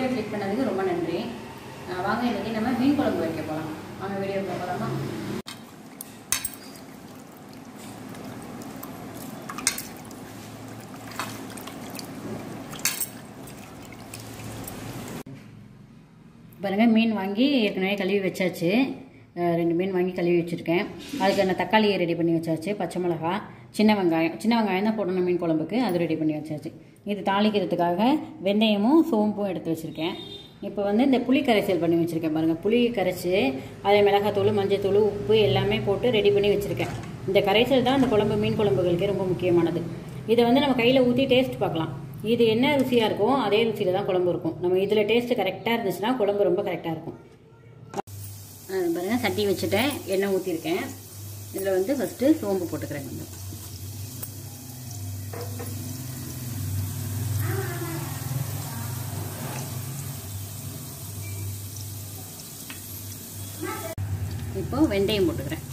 video click பண்ணதுக்கு ரொம்ப நன்றி அஹ் வாங்க இன்னைக்கு நம்ம மீன் குழம்பு வைக்க போகலாம் வாங்க வீடியோ போகலாமா பாருங்கள் மீன் வாங்கி ஏற்கனவே கழுவி வச்சாச்சு அஹ் ரெண்டு மீன் வாங்கி கழுவி வச்சுருக்கேன் அதுக்கான தக்காளியை ரெடி பண்ணி வச்சாச்சு பச்சை மிளகா சின்ன வெங்காயம் சின்ன வெங்காயம் தான் போடணும் மீன் குழம்புக்கு அது ரெடி பண்ணி வச்சாச்சு இது தாளிக்கிறதுக்காக வெந்தயமும் சோம்பும் எடுத்து வச்சுருக்கேன் இப்போ வந்து இந்த புளி கரைசல் பண்ணி வச்சுருக்கேன் பாருங்கள் புளி கரைச்சி அதை மிளகாத்தூள் மஞ்சத்தூள் உப்பு எல்லாமே போட்டு ரெடி பண்ணி வச்சுருக்கேன் இந்த கரைசல் தான் அந்த குழம்பு மீன் குழம்புகளுக்கே ரொம்ப முக்கியமானது இதை வந்து நம்ம கையில் ஊற்றி டேஸ்ட் பார்க்கலாம் இது என்ன ருசியாக இருக்கோ அதே ருசியில் தான் குழம்பு இருக்கும் நம்ம இதில் டேஸ்ட்டு கரெக்டாக இருந்துச்சுன்னா குழம்பு ரொம்ப கரெக்டாக இருக்கும் அது பாருங்கள் சட்டி வச்சுட்டேன் எண்ணெய் ஊற்றிருக்கேன் இதில் வந்து ஃபஸ்ட்டு சோம்பு போட்டுக்கிறேன் கொஞ்சம் இப்போ வெந்தயம் போட்டுக்கிறேன்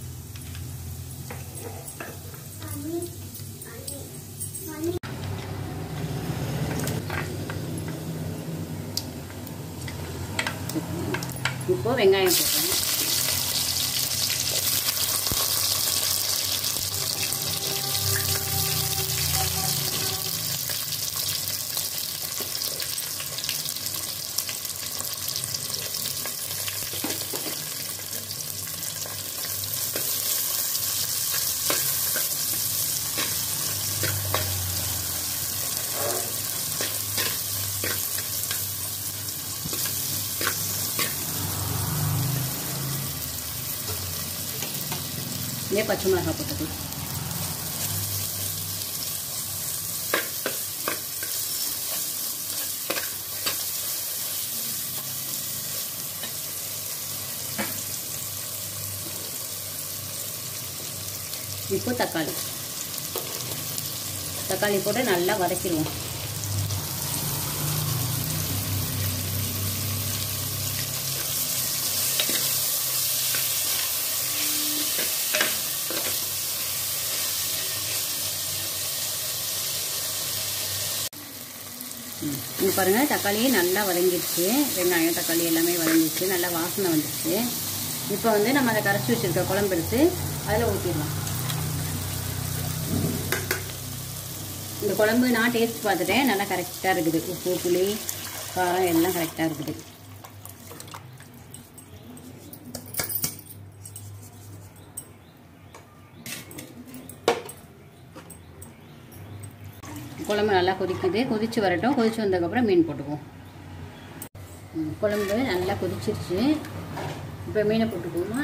இப்போ வெங்காயம் போடுறேன் இதே பச்சை மிளகாய் போட்டுக்கலாம் இப்போ தக்காளி தக்காளி போட்டு நல்லா வதக்கிடுவோம் இங்கே பாருங்கள் தக்காளியே நல்லா வதங்கிடுச்சு வெங்காயம் தக்காளி எல்லாமே வதங்கிடுச்சு நல்லா வாசனை வந்துடுச்சு இப்போ வந்து நம்ம அதை கரைச்சி வச்சுருக்க குழம்பு எடுத்து அதில் ஊற்றிடலாம் இந்த குழம்பு நான் டேஸ்ட் பார்த்துட்டேன் நல்லா கரெக்டாக இருக்குது உப்பு புளி காரம் எல்லாம் கரெக்டாக இருக்குது குழம்பு நல்லா கொதிக்குது கொதிச்சு வரட்டும் கொதிச்சு வந்ததுக்கப்புறம் மீன் போட்டுக்குவோம் ம், குழம்பு நல்லா கொதிச்சிருச்சு இப்போ மீனை போட்டுக்குவோமா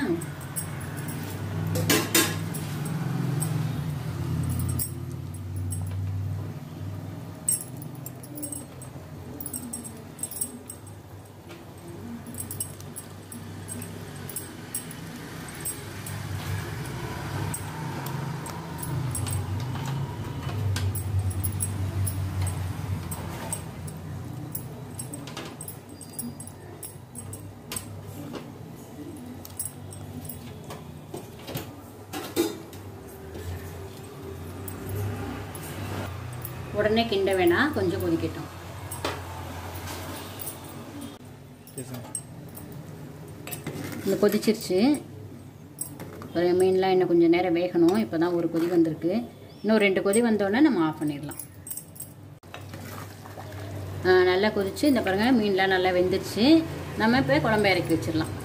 உடனே கிண்ட வேணாம் கொஞ்சம் கொதிக்கட்டும் இந்த கொதிச்சிருச்சு ஒரு மீன்லாம் இன்னும் கொஞ்சம் நேரம் வேகணும் இப்போ தான் ஒரு கொதி வந்திருக்கு இன்னும் ரெண்டு கொதி வந்தோடனே நம்ம ஆஃப் பண்ணிடலாம் ஆ, நல்லா கொதிச்சு இந்த பாருங்கள் மீன்லாம் நல்லா வெந்துருச்சு நம்ம இப்போ குழம்பு இறக்கி வச்சிடலாம்